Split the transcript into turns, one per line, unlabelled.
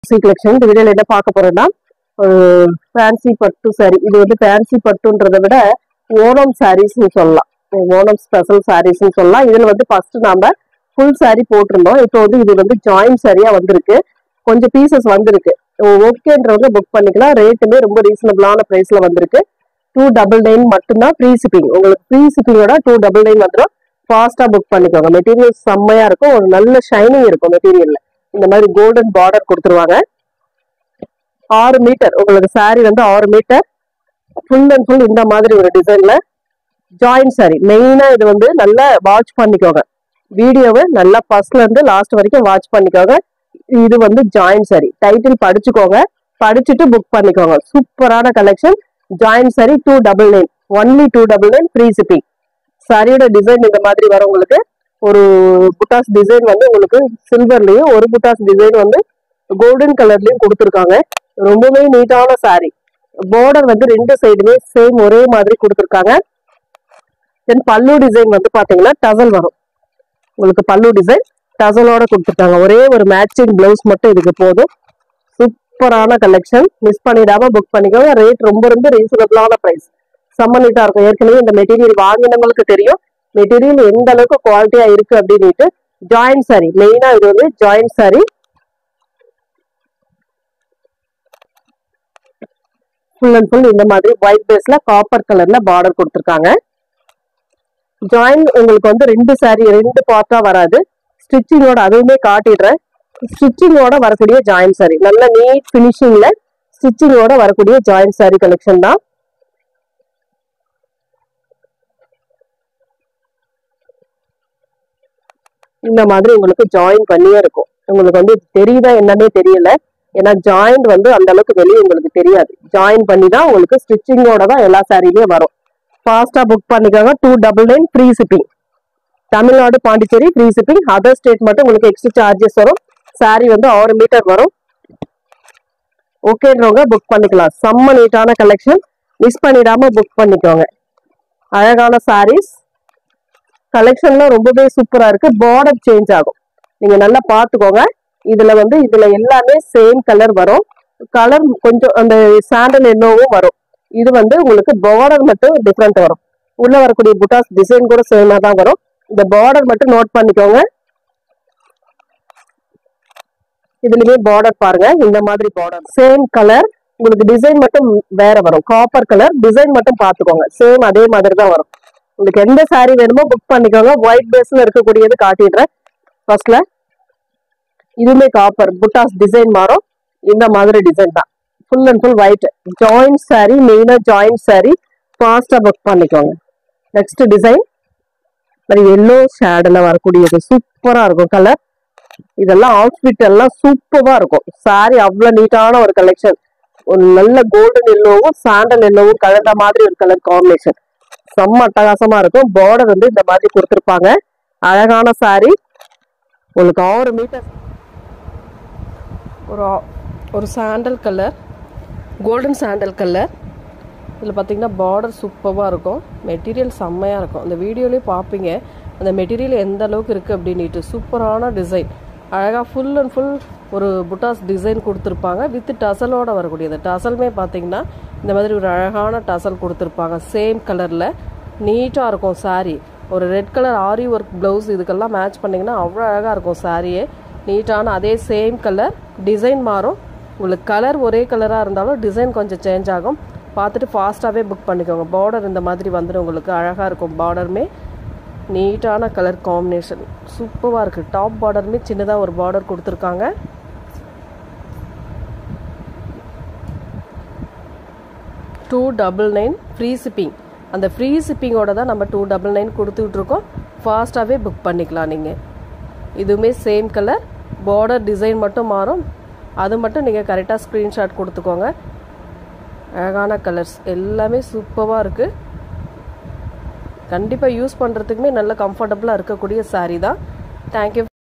C collection இந்த வீடியோல என்ன பார்க்க போறோம்னா ஃபேன்சி பட்டு சாரி இது வந்து ஃபேன்சி பட்டுன்றதை விட ஓணம் சாரீஸ்னு சொல்லலாம் ஓணம் ஸ்பெஷல் சாரீஸ்னு சொல்லலாம் இதுல வந்து ஃபர்ஸ்ட் நாம ஃபுல் saree போட்டிருந்தோம் இப்போ வந்து இது வந்து ஜாயின் சாரியா வந்திருக்கு கொஞ்சம் பீசஸ் வந்திருக்கு ஓகேன்றவங்க புக் பண்ணிக்கலாம் ரேட்டுமே ரொம்ப ரீசனபிளான பிரைஸ்ல வந்திருக்கு டூ டபுள் நைன் மட்டும்தான் ஃப்ரீ ஷிப்பிங் உங்களுக்கு ஃப்ரீ ஷிப்பிங்கோட டூ டபுள் நைன் வந்துடும் ஃபாஸ்டா புக் பண்ணிக்கோங்க மெட்டீரியல் செம்மையா இருக்கும் ஒரு நல்ல ஷைனிங் இருக்கும் மெட்டீரியல்ல இந்த மாதிரி கோல்டன் பார்டர் கொடுத்துருவாங்க ஆறு மீட்டர் உங்களுக்கு saree வந்து ஆறு மீட்டர் ஃபுல் அண்ட் ஃபுல் இந்த மாதிரி ஒரு டிசைன்ல ஜாயின் saree மெயினா இது வந்து நல்லா வாட்ச் பண்ணிக்கோங்க வீடியோவை நல்லா ஃபர்ஸ்ட்ல இருந்து லாஸ்ட் வரைக்கும் வாட்ச் பண்ணிக்கோங்க இது வந்து ஜாயின் saree டைட்டில் படிச்சுக்கோங்க படிச்சுட்டு புக் பண்ணிக்கோங்க சூப்பரான collection join saree two double nine only two double nine free shipping சாரியோட டிசைன் இந்த மாதிரி வரும் உங்களுக்கு ஒரு புட்டாஸ் டிசைன் வந்து உங்களுக்கு சில்வர்லயும் ஒரு புட்டாஸ் டிசைன் வந்து கோல்டன் கலர்லயும் கொடுத்துருக்காங்க ரொம்பவே நீட்டான saree பார்டர் வந்து ரெண்டு சைடுமே சேம் ஒரே மாதிரி கொடுத்துருக்காங்க தென் பல்லு டிசைன் வந்து பாத்தீங்கன்னா டசல் வரும் உங்களுக்கு பல்லு டிசைன் டசலோட கொடுத்துருக்காங்க ஒரே ஒரு மேட்சிங் பிளவுஸ் மட்டும் இதுக்கு போதும் சூப்பரான கலெக்ஷன் மிஸ் பண்ணிடாம புக் பண்ணிக்கோங்க ரேட் ரொம்ப ரொம்ப ரீசனபிளான பிரைஸ் செம்ம நீட்டா இருக்கும் ஏற்கனவே இந்த மெட்டீரியல் வாங்கினவங்களுக்கு தெரியும் மெட்டீரியல் எந்த அளவுக்கு குவாலிட்டியா இருக்கு அப்படின்னுட்டு ஜாயின் saree மெயினா இது வந்து join saree full and full இந்த மாதிரி ஒயிட் பேஸ்ல காப்பர் கலர்ல பார்டர் கொடுத்துருக்காங்க ஜாயின் உங்களுக்கு வந்து ரெண்டு saree ரெண்டு பார்ட்டா வராது ஸ்டிச்சிங்கோட அதுவுமே காட்டிடுறேன் ஸ்டிச்சிங்கோட வரக்கூடிய ஜாயின் saree நல்ல நீட் ஃபினிஷிங்ல ஸ்டிச்சிங்கோட வரக்கூடிய ஜாயின் saree கலெக்ஷன் தான் இந்த மாதிரி உங்களுக்கு ஜாயின் பண்ணியே இருக்கும் உங்களுக்கு வந்து தெரியுதா என்னன்னே தெரியல ஏன்னா ஜாயின் வந்து அந்த அளவுக்கு வெளியே உங்களுக்கு தெரியாது ஜாயின் பண்ணி தான் உங்களுக்கு ஸ்டிச்சிங்கோட தான் எல்லா சாரியுமே வரும் ஃபாஸ்டா புக் பண்ணிக்கோங்க two double nine free shipping Tamil Nadu Pondicherry free shipping other state மட்டும் உங்களுக்கு எக்ஸ்ட்ரா சார்ஜஸ் வரும் சாரி வந்து ஆறு மீட்டர் வரும் ஓகேன்றவங்க புக் பண்ணிக்கலாம் செம்ம நீட்டான கலெக்ஷன் மிஸ் பண்ணிடாம புக் பண்ணிக்கோங்க அழகான சாரீஸ் கலெக்ஷன்லாம் ரொம்பவே சூப்பரா இருக்கு பார்டர் சேஞ்ச் ஆகும் நீங்க நல்லா பாத்துக்கோங்க இதுல வந்து இதுல எல்லாமே சேம் கலர் வரும் கலர் கொஞ்சம் அந்த சாண்டல் எல்லோவும் வரும் இது வந்து உங்களுக்கு பார்டர் மட்டும் டிஃப்ரெண்ட் வரும் உள்ள வரக்கூடிய புட்டாஸ் டிசைன் கூட சேமா தான் வரும் இந்த பார்டர் மட்டும் நோட் பண்ணிக்கோங்க இதுலயுமே பார்டர் பாருங்க இந்த மாதிரி பார்டர் சேம் கலர் உங்களுக்கு டிசைன் மட்டும் வேற வரும் காப்பர் கலர் டிசைன் மட்டும் பாத்துக்கோங்க சேம் அதே மாதிரி தான் வரும் உங்களுக்கு எந்த saree வேணுமோ புக் பண்ணிக்கோங்க ஒயிட் பேஸ்ல இருக்கக்கூடியது காட்டிடுறேன் ஃபர்ஸ்ட்ல இதுவுமே காப்பர் புட்டாஸ் டிசைன் மாறும் இந்த மாதிரி டிசைன் தான் full and full white join saree மெயினா ஜாயின் saree ஃபாஸ்டா புக் பண்ணிக்கோங்க நெக்ஸ்ட் டிசைன் மாதிரி எல்லோ ஷேடில் வரக்கூடியது சூப்பரா இருக்கும் கலர் இதெல்லாம் அவுட்ஃபிட் எல்லாம் சூப்பரா இருக்கும் saree அவ்வளவு நீட்டான ஒரு கலெக்ஷன் ஒரு நல்ல கோல்டன் எல்லோவும் சாண்டல் எல்லோவும் கலந்த மாதிரி ஒரு கலர் காம்பினேஷன் செம்ம அட்டகாசமா இருக்கும் பார்டர் வந்து இந்த மாதிரி கொடுத்துருப்பாங்க அழகான saree உங்களுக்கு ஆறு மீட்டர் ஒரு ஆ- ஒரு sandal colour golden sandal colour இதில் பார்த்தீங்கன்னா பார்டர் சூப்பராக இருக்கும் மெட்டீரியல் செம்மையாக இருக்கும் அந்த வீடியோலேயே பார்ப்பீங்க அந்த மெட்டீரியல் எந்த அளவுக்கு இருக்குது அப்படின்ட்டு சூப்பரான டிசைன் அழகாக ஃபுல் அண்ட் ஃபுல் ஒரு புட்டாஸ் டிசைன் கொடுத்துருப்பாங்க வித் டசலோட வரக்கூடியது டசலுமே பார்த்தீங்கன்னா இந்த மாதிரி ஒரு அழகான டசல் கொடுத்துருப்பாங்க சேம் கலரில் நீட்டாக இருக்கும் saree ஒரு red colour aari work blouse இதுக்கெல்லாம் மேட்ச் பண்ணிங்கன்னா அவ்வளோ அழகாக இருக்கும் சாரியே நீட்டான அதே சேம் கலர் டிசைன் மாறும் உங்களுக்கு கலர் ஒரே கலராக இருந்தாலும் டிசைன் கொஞ்சம் சேஞ்ச் ஆகும் பார்த்துட்டு ஃபாஸ்ட்டாகவே புக் பண்ணிக்கோங்க பார்டர் இந்த மாதிரி வந்துடும் உங்களுக்கு அழகாக இருக்கும் பார்டருமே நீட்டான கலர் காம்பினேஷன் சூப்பராக இருக்குது டாப் பார்டருமே சின்னதாக ஒரு பார்டர் கொடுத்துருக்காங்க two double nine free shipping அந்த ஃப்ரீ ஷிப்பிங்கோட தான் நம்ம டூ டபுள் நைன் கொடுத்துட்ருக்கோம் ஃபாஸ்ட்டாகவே புக் பண்ணிக்கலாம் நீங்கள் இதுவுமே சேம் கலர் பார்டர் டிசைன் மட்டும் மாறும் அது மட்டும் நீங்கள் கரெக்டாக ஸ்க்ரீன்ஷாட் கொடுத்துக்கோங்க அழகான கலர்ஸ் எல்லாமே சூப்பராக இருக்குது கண்டிப்பாக யூஸ் பண்ணுறதுக்குமே நல்ல கம்ஃபர்டபுளாக இருக்கக்கூடிய saree தான் தேங்க்யூ